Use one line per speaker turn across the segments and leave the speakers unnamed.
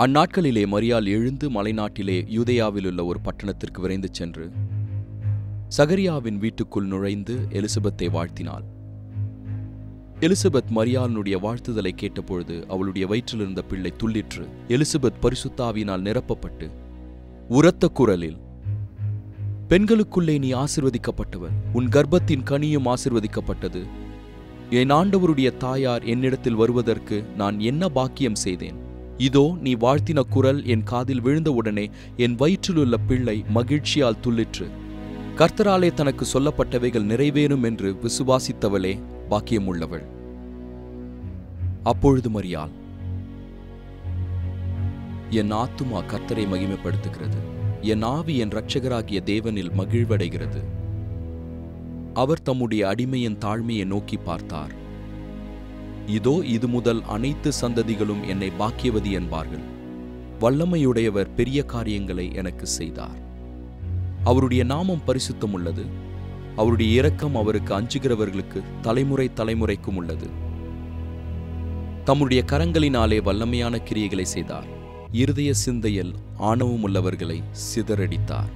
அந்நாட்களிலே மரியாள் எழுந்து மலைநாட்டிலே யூதேயாவிலுள்ள ஒரு பட்டணத்திற்கு விரைந்து சென்று சகரியாவின் வீட்டுக்குள் நுழைந்து எலிசபெத்தை வாழ்த்தினாள் எலிசபெத் மரியாளினுடைய வாழ்த்துதலை கேட்டபொழுது அவளுடைய வயிற்றிலிருந்த பிள்ளை துள்ளிற்று எலிசபெத் பரிசுத்தாவினால் நிரப்பப்பட்டு உரத்த குரலில் பெண்களுக்குள்ளே நீ ஆசிர்வதிக்கப்பட்டவர் உன் கர்ப்பத்தின் கனியும் ஆசிர்வதிக்கப்பட்டது என் ஆண்டவருடைய தாயார் என்னிடத்தில் வருவதற்கு நான் என்ன பாக்கியம் செய்தேன் இதோ நீ வாழ்த்தின குரல் என் காதில் விழுந்தவுடனே என் வயிற்றிலுள்ள பிள்ளை மகிழ்ச்சியால் துள்ளிற்று கர்த்தராலே தனக்கு சொல்லப்பட்டவைகள் நிறைவேறும் என்று விசுவாசித்தவளே பாக்கியமுள்ளவள் அப்பொழுது மரியாள் என் ஆத்துமா கர்த்தரை மகிமைப்படுத்துகிறது என் ஆவி என் இரட்சகராகிய தேவனில் மகிழ்வடைகிறது அவர் தம்முடைய அடிமையின் தாழ்மையை நோக்கி பார்த்தார் இதோ இது முதல் அனைத்து சந்ததிகளும் என்னை பாக்கியவதி என்பார்கள் வல்லமையுடையவர் பெரிய காரியங்களை எனக்கு செய்தார் அவருடைய நாமம் பரிசுத்தம் உள்ளது அவருடைய இரக்கம் அவருக்கு அஞ்சுகிறவர்களுக்கு தலைமுறை தலைமுறைக்கும் உள்ளது தம்முடைய கரங்களினாலே வல்லமையான கிரியைகளை செய்தார் இருதய சிந்தையில் ஆணவம் உள்ளவர்களை சிதறடித்தார்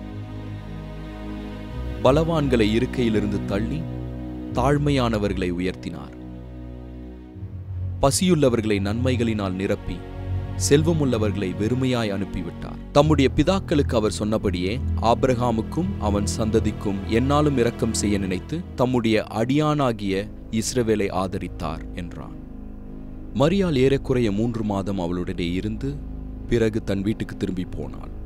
பலவான்களை இருக்கையிலிருந்து தள்ளி தாழ்மையானவர்களை உயர்த்தினார் பசியுள்ளவர்களை நன்மைகளினால் நிரப்பி செல்வமுள்ளவர்களை வெறுமையாய் அனுப்பிவிட்டார் தம்முடைய பிதாக்களுக்கு அவர் சொன்னபடியே ஆபிரகாமுக்கும் அவன் சந்ததிக்கும் என்னாலும் இரக்கம் செய்ய நினைத்து தம்முடைய அடியானாகிய இஸ்ரவேலை ஆதரித்தார் என்றான் மரியாள் ஏறக்குறைய மூன்று மாதம் அவளுடைய இருந்து பிறகு தன் வீட்டுக்கு திரும்பி போனாள்